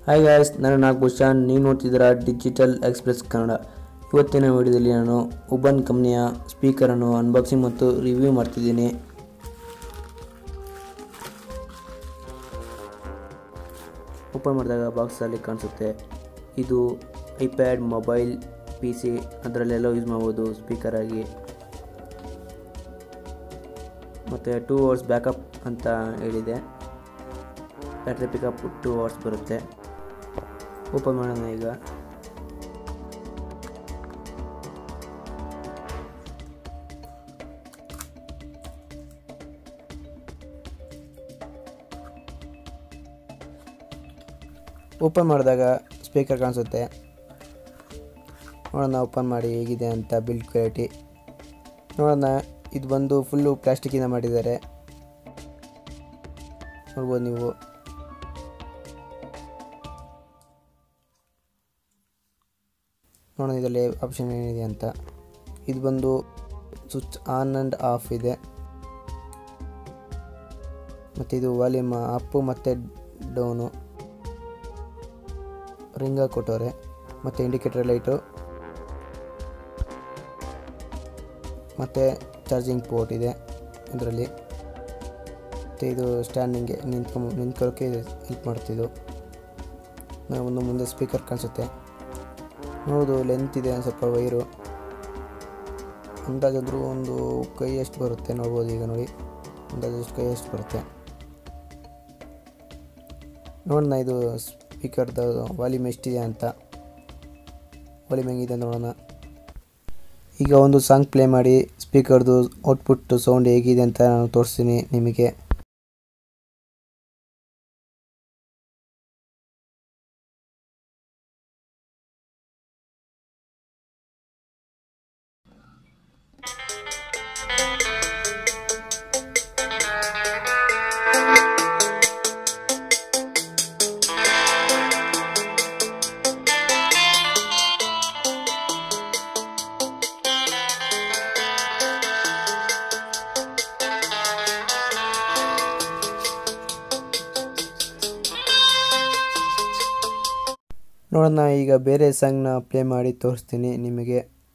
Hi guys ನಾನು ನಾಗಭೂಷಣ್ ನೀವು ನೋಡ್ತಿದ್ದೀರಾ ಡಿಜಿಟಲ್ ಎಕ್ಸ್ಪ್ರೆಸ್ ಕನ್ನಡ ಇವತ್ತಿನ ವಿಡಿಯೋದಲ್ಲಿ ನಾನು ಉಬನ್ ಕಂಪ್ನಿಯ ಸ್ಪೀಕರನ್ನು ಅನ್ಬಾಕ್ಸಿಂಗ್ ಮತ್ತು ರಿವ್ಯೂ ಮಾಡ್ತಿದ್ದೀನಿ ಓಪನ್ ಮಾಡಿದಾಗ ಬಾಕ್ಸಲ್ಲಿ ಕಾಣಿಸುತ್ತೆ ಇದು ಐಪ್ಯಾಡ್ ಮೊಬೈಲ್ ಪಿ ಸಿ ಅದರಲ್ಲೆಲ್ಲ ಯೂಸ್ ಮಾಡ್ಬೋದು ಸ್ಪೀಕರ್ ಆಗಿ ಮತ್ತು ಟೂ ಅವರ್ಸ್ ಬ್ಯಾಕಪ್ ಅಂತ ಹೇಳಿದೆ ಬ್ಯಾಟ್ರಿ ಪಿಕಪ್ ಟೂ ಅವರ್ಸ್ ಬರುತ್ತೆ ಓಪನ್ ಮಾಡೋಣ ಈಗ ಓಪನ್ ಮಾಡಿದಾಗ ಸ್ಪೀಕರ್ ಕಾಣಿಸುತ್ತೆ ನೋಡೋಣ ಓಪನ್ ಮಾಡಿ ಹೇಗಿದೆ ಅಂತ ಬಿಲ್ಡ್ ಕ್ವಾಲಿಟಿ ನೋಡೋಣ ಇದು ಬಂದು ಫುಲ್ಲು ಪ್ಲಾಸ್ಟಿಕ್ಕಿಂದ ಮಾಡಿದ್ದಾರೆ ನೋಡ್ಬೋದು ನೀವು ನೋಡೋಣ ಇದರಲ್ಲಿ ಆಪ್ಷನ್ ಏನಿದೆ ಅಂತ ಇದು ಬಂದು ಸ್ವಿಚ್ ಆನ್ ಆ್ಯಂಡ್ ಆಫ್ ಇದೆ ಮತ್ತು ಇದು ವಾಲ್ಯೂಮ್ ಅಪ್ಪು ಮತ್ತು ಡೌನು ರಿಂಗ ಕೊಟ್ಟವ್ರೆ ಮತ್ತು ಇಂಡಿಕೇಟರ್ ಲೈಟು ಮತ್ತು ಚಾರ್ಜಿಂಗ್ ಪೋರ್ಟ್ ಇದೆ ಇದರಲ್ಲಿ ಮತ್ತು ಇದು ಸ್ಟ್ಯಾಂಡಿಂಗ್ಗೆ ನಿಂತ್ಕೊಂಬ ನಿಂತ್ಕೊಳ್ಳೋಕ್ಕೆ ಹೆಲ್ಪ್ ಮಾಡ್ತಿದ್ದು ಒಂದು ಮುಂದೆ ಸ್ಪೀಕರ್ ಕಾಣಿಸುತ್ತೆ ನೋಡೋದು ಲೆಂತ್ ಇದೆ ಸ್ವಲ್ಪ ವೈರು ಅಂದಾಜಾದರೂ ಒಂದು ಕೈ ಎಷ್ಟು ಬರುತ್ತೆ ನೋಡ್ಬೋದು ಈಗ ನೋಡಿ ಅಂದಾಜು ಎಷ್ಟು ಕೈ ಎಷ್ಟು ಬರುತ್ತೆ ನೋಡೋಣ ಇದು ಸ್ಪೀಕರ್ದು ವಾಲ್ಯೂಮ್ ಎಷ್ಟಿದೆ ಅಂತ ವಾಲ್ಯೂಮ್ ಹೆಂಗಿದೆ ನೋಡೋಣ ಈಗ ಒಂದು ಸಾಂಗ್ ಪ್ಲೇ ಮಾಡಿ ಸ್ಪೀಕರ್ದು ಔಟ್ಪುಟ್ ಸೌಂಡ್ ಹೇಗಿದೆ ಅಂತ ನಾನು ತೋರಿಸ್ತೀನಿ ನಿಮಗೆ ನೋಡೋಣ ಈಗ ಬೇರೆ ಸಾಂಗ್ನ ಪ್ಲೇ ಮಾಡಿ ತೋರಿಸ್ತೀನಿ ನಿಮಗೆ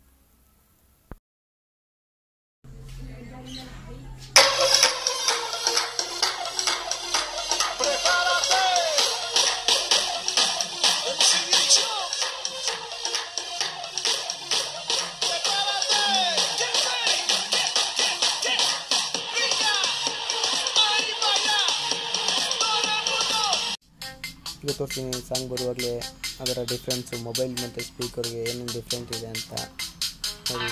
ಈಗ ತೋರಿಸ್ತೀನಿ ಸಾಂಗ್ ಬರುವಾಗಲೇ ಅದರ ಡಿಫ್ರೆನ್ಸು ಮೊಬೈಲ್ ಮತ್ತು ಸ್ಪೀಕರ್ಗೆ ಏನೇನು ಡಿಫ್ರೆಂಟ್ ಇದೆ ಅಂತ ನೋಡಿ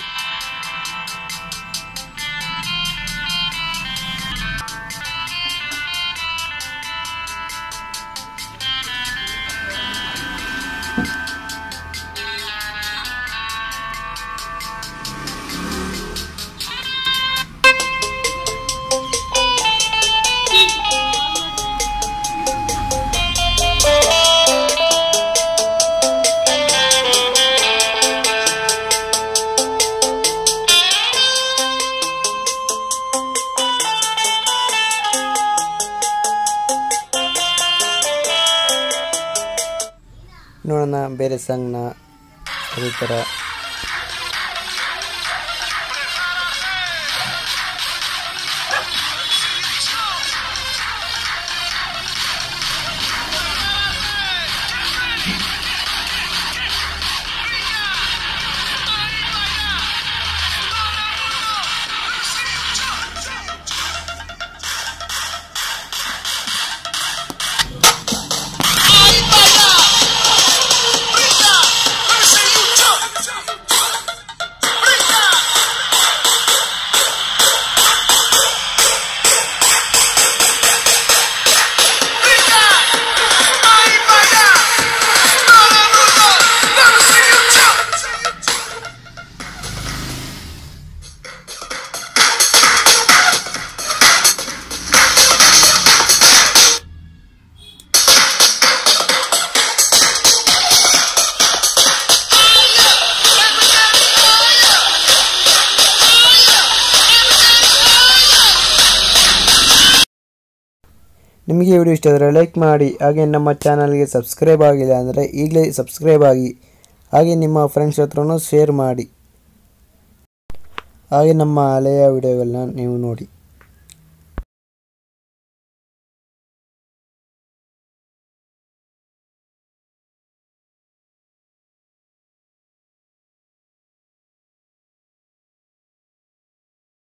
ನೋಡೋಣ ಬೇರೆ ಸಾಂಗ್ನ ಅದೇ ಥರ Ay, baila, brinda, ese you jump. ನಿಮಗೆ ಈ ವಿಡಿಯೋ ಇಷ್ಟ ಆದರೆ ಲೈಕ್ ಮಾಡಿ ಹಾಗೆ ನಮ್ಮ ಚಾನಲ್ಗೆ ಸಬ್ಸ್ಕ್ರೈಬ್ ಆಗಿಲ್ಲ ಅಂದರೆ ಈಗಲೇ ಸಬ್ಸ್ಕ್ರೈಬ್ ಆಗಿ ಹಾಗೆ ನಿಮ್ಮ ಫ್ರೆಂಡ್ಸ್ ಹತ್ರನೂ ಶೇರ್ ಮಾಡಿ ಹಾಗೆ ನಮ್ಮ ಹಳೆಯ ವಿಡಿಯೋಗಳನ್ನ ನೀವು ನೋಡಿ